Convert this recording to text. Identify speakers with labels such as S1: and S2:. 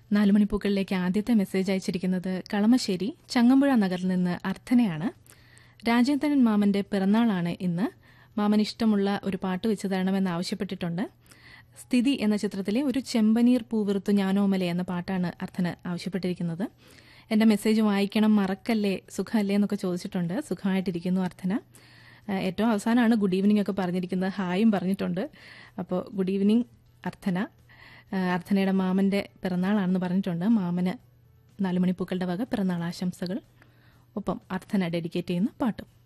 S1: നാലുമണിപ്പൂക്കളിലേക്ക് ആദ്യത്തെ മെസ്സേജ് അയച്ചിരിക്കുന്നത് കളമശ്ശേരി ചങ്ങമ്പുഴ നഗറിൽ നിന്ന് അർത്ഥനയാണ് രാജേന്ദ്രൻ മാമന്റെ പിറന്നാളാണ് ഇന്ന് മാമൻ ഇഷ്ടമുള്ള ഒരു പാട്ട് വെച്ച് തരണമെന്ന് ആവശ്യപ്പെട്ടിട്ടുണ്ട് സ്ഥിതി എന്ന ചിത്രത്തിലെ ഒരു ചെമ്പനീർ പൂവിറുത്തു ഞാനോമലെ എന്ന പാട്ടാണ് അർത്ഥന ആവശ്യപ്പെട്ടിരിക്കുന്നത് എന്റെ മെസ്സേജ് വായിക്കണം മറക്കല്ലേ സുഖമല്ലേ എന്നൊക്കെ ചോദിച്ചിട്ടുണ്ട് സുഖമായിട്ടിരിക്കുന്നു അർത്ഥന ഏഹ് ഏറ്റവും അവസാനമാണ് ഗുഡ് ഈവനിങ് ഒക്കെ പറഞ്ഞിരിക്കുന്നത് ഹായും പറഞ്ഞിട്ടുണ്ട് അപ്പോൾ ഗുഡ് ഈവനിങ് അർത്ഥന ഏഹ് അർത്ഥനയുടെ മാമന്റെ പിറന്നാളാണെന്ന് പറഞ്ഞിട്ടുണ്ട് മാമന് നാലുമണിപ്പൂക്കളുടെ വക പിറന്നാൾ ആശംസകൾ ഒപ്പം അർത്ഥന ഡെഡിക്കേറ്റ് ചെയ്യുന്ന പാട്ടും